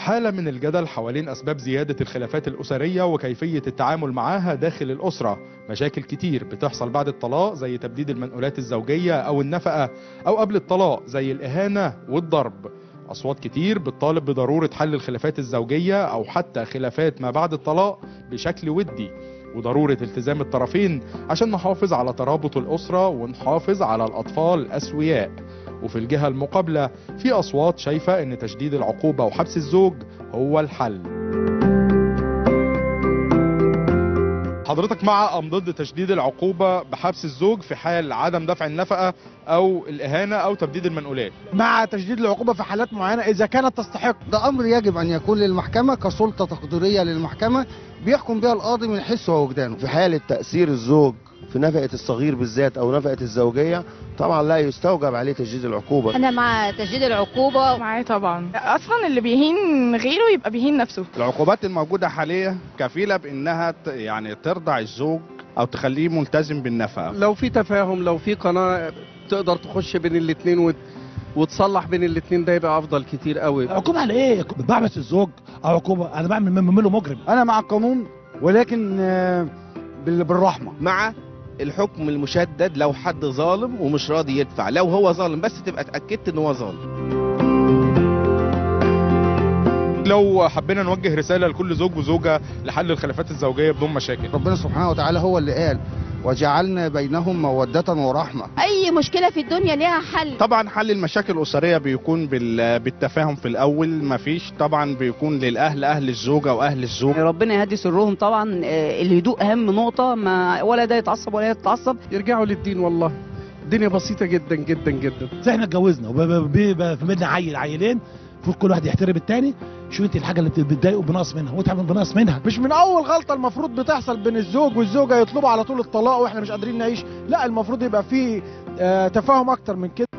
حالة من الجدل حوالين أسباب زيادة الخلافات الأسرية وكيفية التعامل معاها داخل الأسرة مشاكل كتير بتحصل بعد الطلاق زي تبديد المنقولات الزوجية أو النفقة أو قبل الطلاق زي الإهانة والضرب أصوات كتير بتطالب بضرورة حل الخلافات الزوجية أو حتى خلافات ما بعد الطلاق بشكل ودي وضرورة التزام الطرفين عشان نحافظ على ترابط الأسرة ونحافظ على الأطفال الأسوياء وفي الجهة المقابلة في أصوات شايفة إن تشديد العقوبة وحبس الزوج هو الحل حضرتك مع أم ضد تشديد العقوبة بحبس الزوج في حال عدم دفع النفقة أو الإهانة أو تبديد المنقولات مع تشديد العقوبة في حالات معينة إذا كانت تستحق ده امر يجب ان يكون للمحكمه كسلطه تقديريه للمحكمه بيحكم بها القاضي من حسه ووجدانه في حالة تأثير الزوج في نفقة الصغير بالذات أو نفقة الزوجية طبعا لا يستوجب عليه تجديد العقوبة انا مع تشديد العقوبه معاه طبعا اصلا اللي بيهين غيره يبقى بيهين نفسه العقوبات الموجودة حاليا كفيلة بإنها ت- يعني ترضع الزوج أو تخليه ملتزم بالنفقة لو في تفاهم لو في قناعه تقدر تخش بين الاثنين وت... وتصلح بين الاثنين ده يبقى افضل كتير قوي عقوبة على ايه؟ بعبس الزوج او عقوبة انا بعمل منه مجرم أنا مع القانون ولكن آه، بال- بالرحمة مع الحكم المشدد لو حد ظالم ومش راضي يدفع لو هو ظالم بس تبقى اتاكدت ان هو ظالم لو حبينا نوجه رسالة لكل زوج وزوجة لحل الخلافات الزوجية بدون مشاكل ربنا سبحانه وتعالى هو اللي قال وجعلنا بينهم موده ورحمه اي مشكله في الدنيا ليها حل طبعا حل المشاكل الأسرية بيكون بال- بالتفاهم في الأول مفيش طبعا بيكون للأهل أهل الزوجة وأهل الزوج ربنا يهدي سرهم طبعا آه، الهدوء اهم نقطه ما ولا ده يتعصب ولا يتعصب يرجعوا للدين والله الدنيا بسيطه جدا جدا جدا زي احنا اتجوزنا وبيبقى في بينا عيل عيلين المفروض كل واحد يحترم التاني شو انت الحاجه اللي بت- بتضايقه بنقص منها وانت عامل بنقص منها مش من أول غلطة المفروض بتحصل بين الزوج والزوجة يطلبوا على طول الطلاق وإحنا مش قادرين نعيش لا المفروض يبقى في آه، تفاهم أكتر من كده